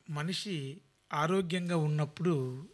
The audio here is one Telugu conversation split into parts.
మనిషి ఆరోగ్యంగా ఉన్నప్పుడు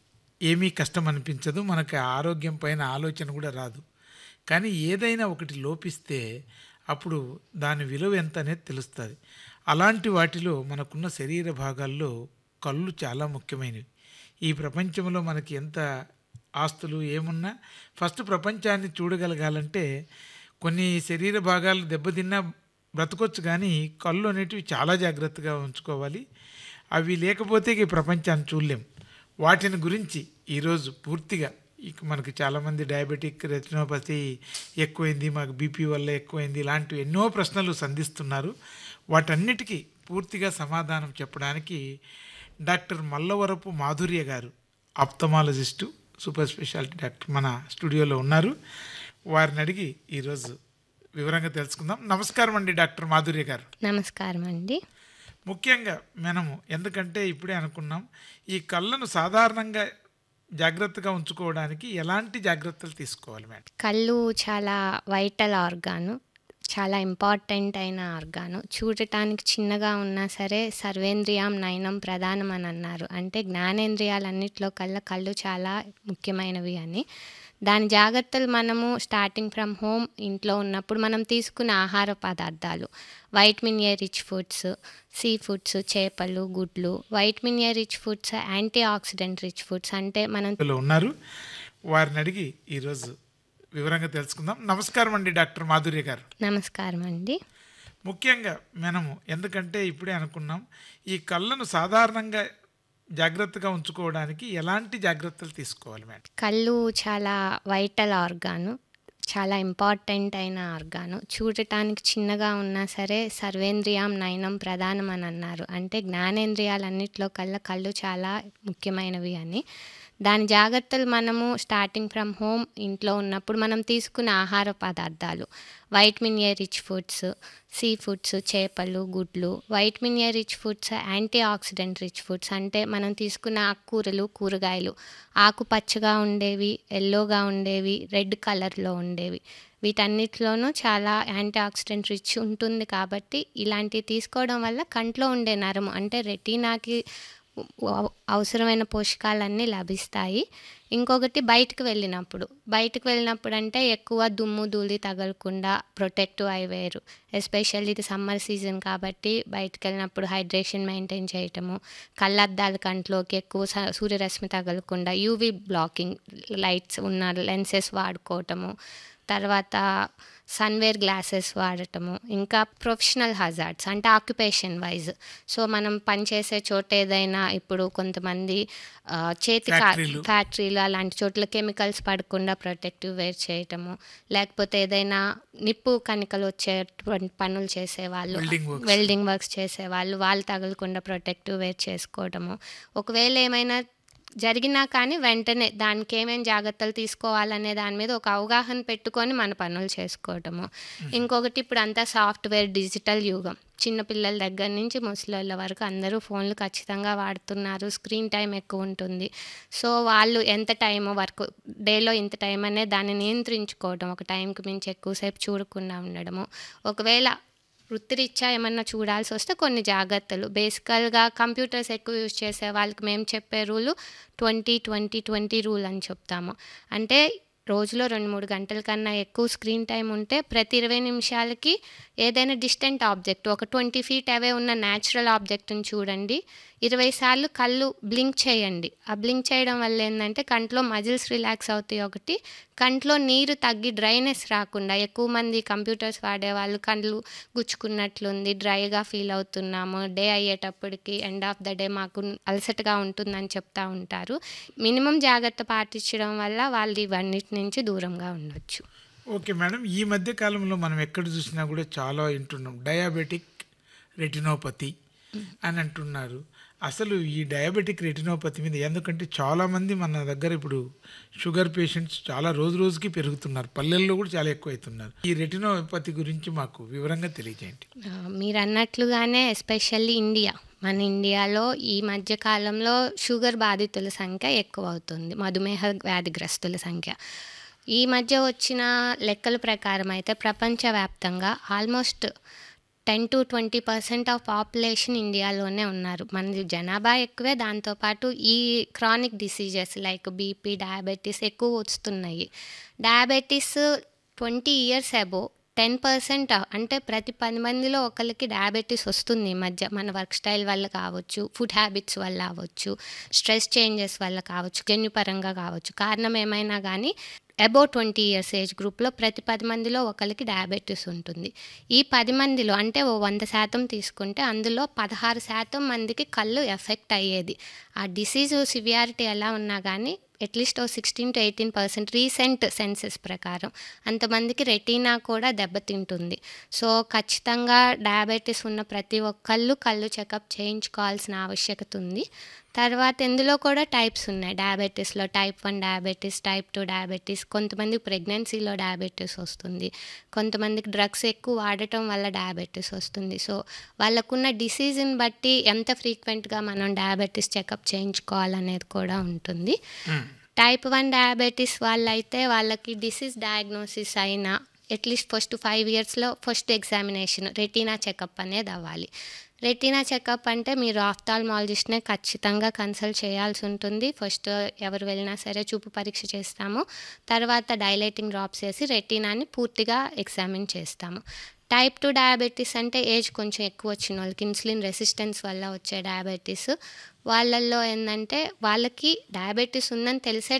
ఏమీ కష్టం అనిపించదు మనకి ఆరోగ్యం పైన ఆలోచన కూడా రాదు కానీ ఏదైనా ఒకటి లోపిస్తే అప్పుడు దాని విలువ ఎంత అనేది తెలుస్తుంది అలాంటి వాటిలో మనకున్న శరీర భాగాల్లో కళ్ళు చాలా ముఖ్యమైనవి ఈ ప్రపంచంలో మనకి ఎంత ఆస్తులు ఏమున్నా ఫస్ట్ ప్రపంచాన్ని చూడగలగాలంటే కొన్ని శరీర భాగాలు దెబ్బతిన్నా బ్రతకొచ్చు కానీ కళ్ళు అనేటివి చాలా జాగ్రత్తగా ఉంచుకోవాలి అవి లేకపోతే ఈ ప్రపంచాన్ని చూడలేం వాటిని గురించి ఈరోజు పూర్తిగా ఇక మనకి చాలామంది డయాబెటిక్ రెటినోపతి ఎక్కువైంది మాకు బీపీ వల్ల ఎక్కువైంది ఇలాంటివి ఎన్నో ప్రశ్నలు సంధిస్తున్నారు వాటన్నిటికీ పూర్తిగా సమాధానం చెప్పడానికి డాక్టర్ మల్లవరపు మాధుర్య గారు ఆప్తమాలజిస్టు సూపర్ స్పెషాలిటీ డాక్టర్ మన స్టూడియోలో ఉన్నారు వారిని అడిగి ఈరోజు వివరంగా తెలుసుకుందాం నమస్కారం అండి డాక్టర్ మాధుర్య గారు నమస్కారం అండి ముఖ్యంగా మనము ఎందుకంటే ఇప్పుడే అనుకున్నాం ఈ కళ్ళను సాధారణంగా జాగ్రత్తగా ఉంచుకోవడానికి ఎలాంటి జాగ్రత్తలు తీసుకోవాలి మేడం కళ్ళు చాలా వైటల్ ఆర్గాను చాలా ఇంపార్టెంట్ అయిన ఆర్గాను చూడటానికి చిన్నగా ఉన్నా సరే సర్వేంద్రియం నయనం ప్రధానం అని అన్నారు అంటే జ్ఞానేంద్రియాలన్నింటిలో కల్లా కళ్ళు చాలా ముఖ్యమైనవి అని దాని జాగ్రత్తలు మనము స్టార్టింగ్ ఫ్రమ్ హోమ్ ఇంట్లో ఉన్నప్పుడు మనం తీసుకునే ఆహార పదార్థాలు vitamin A rich foods sea foods చేపలు గుడ్లు vitamin A rich foods antioxidant rich foods అంటే మనం ఇందులో ఉన్నారు వారిని అడిగి ఈరోజు వివరంగా తెలుసుకుందాం నమస్కారం అండి డాక్టర్ మాధుర్య గారు నమస్కారం అండి ముఖ్యంగా మనము ఎందుకంటే ఇప్పుడే అనుకున్నాం ఈ కళ్ళను సాధారణంగా జాగ్రత్తగా ఉంచుకోవడానికి ఎలాంటి జాగ్రత్తలు తీసుకోవాలి మేడం కళ్ళు చాలా వైటల్ ఆర్గాను చాలా ఇంపార్టెంట్ అయిన ఆర్గాను చూడటానికి చిన్నగా ఉన్నా సరే సర్వేంద్రియం నయనం ప్రధానం అని అన్నారు అంటే జ్ఞానేంద్రియాలన్నింటిలో కల్లా కళ్ళు చాలా ముఖ్యమైనవి అని దాని జాగ్రత్తలు మనము స్టార్టింగ్ ఫ్రమ్ హోమ్ ఇంట్లో ఉన్నప్పుడు మనం తీసుకునే ఆహార పదార్థాలు vitamin A rich foods sea foods చేపలు గుడ్లు vitamin A rich foods antioxidant rich foods అంటే మనం తీసుకున్న ఆకుకూరలు కూరగాయలు ఆకుపచ్చగా ఉండేవి ఎల్లోగా ఉండేవి రెడ్ కలర్లో ఉండేవి వీటన్నిటిలోనూ చాలా యాంటీ ఆక్సిడెంట్ రిచ్ ఉంటుంది కాబట్టి ఇలాంటివి తీసుకోవడం వల్ల కంట్లో ఉండే నరము అంటే రెటీనాకి అవ- అవసరమైన పోషకాలన్నీ లభిస్తాయి ఇంకొకటి బయటకు వెళ్ళినప్పుడు బయటకు వెళ్ళినప్పుడు అంటే ఎక్కువ దుమ్ము ధూళి తగలకుండా ప్రొటెక్టివ్ ఐవేరు ఎస్పెషల్లీ ఇది సమ్మర్ సీజన్ కాబట్టి బయటకు వెళ్ళినప్పుడు హైడ్రేషన్ మెయింటైన్ చేయటము కళ్ళద్దాల కంట్లోకి ఎక్కువ స- సూర్యరశ్మి తగలకుండా యూవి బ్లాకింగ్ లైట్స్ ఉన్న లెన్సెస్ వాడుకోవటము తర్వాత సన్వేర్ గ్లాసెస్ వాడటము ఇంకా ప్రొఫెషనల్ హజార్డ్స్ అంటే ఆక్యుపేషన్ వైజ్ సో మనం పనిచేసే చోట ఏదైనా ఇప్పుడు కొంతమంది ఆ, చేతి కా- ఫ్యాక్టరీలు. ఫ్యాక్టరీలు అలాంటి చోట్ల కెమికల్స్ పడకుండా ప్రొటెక్టివ్ వేర్ చేయటము లేకపోతే ఏదైనా నిప్పు కణికలు వచ్చేటువంటి పనులు చేసేవాళ్ళు Welding works. వెల్డింగ్ వర్క్స్ చేసేవాళ్ళు వాళ్ళు తగలకుండా ప్రొటెక్టివ్ వేర్ చేసుకోవటము ఒకవేళ ఏమైనా జరిగినా కానీ వెంటనే దానికి ఏమేమి జాగ్రత్తలు తీసుకోవాలనే దాని మీద ఒక అవగాహన పెట్టుకొని మన పనులు చేసుకోవటము ఇంకొకటి ఇప్పుడు అంతా సాఫ్ట్వేర్ డిజిటల్ యుగం చిన్నపిల్లల దగ్గర నుంచి ముసలోళ్ళ వరకు అందరూ ఫోన్లు ఖచ్చితంగా వాడుతున్నారు స్క్రీన్ టైం ఎక్కువ ఉంటుంది సో వాళ్ళు ఎంత టైం వర్క్ డేలో ఇంత టైం అనే దాన్ని నియంత్రించుకోవడం ఒక టైంకి మించి ఎక్కువసేపు చూడకుండా ఉండడము ఒకవేళ వృత్తిరీత్యా ఏమన్నా చూడాల్సి వస్తే కొన్ని జాగ్రత్తలు బేసికల్గా కంప్యూటర్స్ ఎక్కువ యూజ్ చేసే వాళ్ళకి మేము చెప్పే rule twenty twenty twenty rule అని చెప్తాము అంటే రోజులో రెండు మూడు గంటల కన్నా ఎక్కువ స్క్రీన్ టైం ఉంటే ప్రతి ఇరవై నిమిషాలకి ఏదైనా డిస్టెంట్ ఆబ్జెక్ట్ ఒక ట్వంటీ ఫీట్ అవే ఉన్న న్యాచురల్ ఆబ్జెక్ట్ని చూడండి ఇరవై సార్లు కళ్ళు బ్లింక్ చేయండి ఆ బ్లింక్ చేయడం వల్ల ఏంటంటే కంట్లో మజిల్స్ రిలాక్స్ అవుతాయి ఒకటి కంట్లో నీరు తగ్గి డ్రైనెస్ రాకుండా ఎక్కువ మంది కంప్యూటర్స్ వాడే వాళ్ళు కళ్ళు గుచ్చుకున్నట్లుంది డ్రైగా ఫీల్ అవుతున్నాము డే అయ్యేటప్పటికి ఎండ్ ఆఫ్ ద డే మాకు అలసటగా ఉంటుందని చెప్తా ఉంటారు మినిమం జాగ్రత్త పాటించడం వల్ల వాళ్ళు ఇవన్నిటి నుంచి దూరంగా ఉండొచ్చు ఓకే మేడం ఈ మధ్య కాలంలో మనం ఎక్కడ చూసినా కూడా చాలా వింటున్నాం డయాబెటిక్ రెటినోపతి అని అంటున్నారు అసలు ఈ డయాబెటిక్ రెటినోపతి మీద ఎందుకంటే చాలామంది మన దగ్గర ఇప్పుడు షుగర్ పేషెంట్స్ చాలా రోజు రోజుకి పెరుగుతున్నారు పల్లెల్లో కూడా చాలా ఎక్కువ అవుతున్నారు ఈ రెటినోపతి గురించి మాకు వివరంగా తెలియజేయండి ఆ, మీరు అన్నట్లుగానే ఎస్పెషల్లీ ఇండియా మన ఇండియాలో ఈ మధ్య కాలంలో షుగర్ బాధితుల సంఖ్య ఎక్కువ అవుతుంది మధుమేహ వ్యాధిగ్రస్తుల సంఖ్య ఈ మధ్య వచ్చిన లెక్కల ప్రకారం అయితే ప్రపంచవ్యాప్తంగా almost ten to twenty percent of population ఇండియాలోనే ఉన్నారు మనది జనాభా ఎక్కువే దాంతోపాటు ఈ chronic diseases like BP diabetes ఎక్కువ వస్తున్నాయి diabetes twenty years above ten percent అంటే ప్రతి పది మందిలో ఒకరికి డయాబెటీస్ వస్తుంది ఈ మధ్య మన వర్క్ స్టైల్ వల్ల కావచ్చు ఫుడ్ హ్యాబిట్స్ వల్ల అవ్వచ్చు స్ట్రెస్ చేంజెస్ వల్ల కావచ్చు జన్యుపరంగా కావచ్చు కారణం ఏమైనా కానీ అబౌవ్ ట్వంటీ ఇయర్స్ ఏజ్ గ్రూప్లో ప్రతి పది మందిలో ఒకరికి డయాబెటీస్ ఉంటుంది ఈ పది మందిలో అంటే ఓ వంద శాతం తీసుకుంటే అందులో పదహారు శాతం మందికి కళ్ళు ఎఫెక్ట్ అయ్యేది ఆ డిసీజ్ సివియారిటీ ఎలా ఉన్నా కానీ అట్లీస్ట్ ఓ sixteen to eighteen percent recent census ప్రకారం అంతమందికి రెటీనా కూడా దెబ్బతింటుంది సో ఖచ్చితంగా డయాబెటీస్ ఉన్న ప్రతి ఒక్కళ్ళు కళ్ళు చెకప్ చేయించుకోవాల్సిన ఆవశ్యకత ఉంది తర్వాత ఇందులో కూడా టైప్స్ ఉన్నాయి డయాబెటీస్లో type one diabetes type two diabetes కొంతమంది ప్రెగ్నెన్సీలో డయాబెటీస్ వస్తుంది కొంతమందికి డ్రగ్స్ ఎక్కువ వాడటం వల్ల డయాబెటీస్ వస్తుంది సో వాళ్ళకున్న డిసీజ్ని బట్టి ఎంత ఫ్రీక్వెంట్గా మనం డయాబెటీస్ చెకప్ చేయించుకోవాలనేది కూడా ఉంటుంది టైప్ వన్ డయాబెటీస్ వాళ్ళైతే వాళ్ళకి డిసీజ్ డయాగ్నోసిస్ అయినా అట్లీస్ట్ ఫస్ట్ ఫైవ్ ఇయర్స్లో ఫస్ట్ ఎగ్జామినేషన్ రెటీనా చెకప్ అనేది అవ్వాలి రెటీనా చెకప్ అంటే మీరు ఆఫ్థాల్మాలజిస్ట్నే ఖచ్చితంగా కన్సల్ట్ చేయాల్సి ఉంటుంది ఫస్ట్ ఎవరు వెళ్ళినా సరే చూపు పరీక్ష చేస్తాము తర్వాత డైలైటింగ్ డ్రాప్స్ వేసి రెటీనాని పూర్తిగా ఎగ్జామిన్ చేస్తాము టైప్ టూ డయాబెటీస్ అంటే ఏజ్ కొంచెం ఎక్కువ వచ్చిన వాళ్ళకి ఇన్సులిన్ రెసిస్టెన్స్ వల్ల వచ్చే డయాబెటీస్ వాళ్ళల్లో ఏంటంటే వాళ్ళకి డయాబెటీస్ ఉందని తెలిసే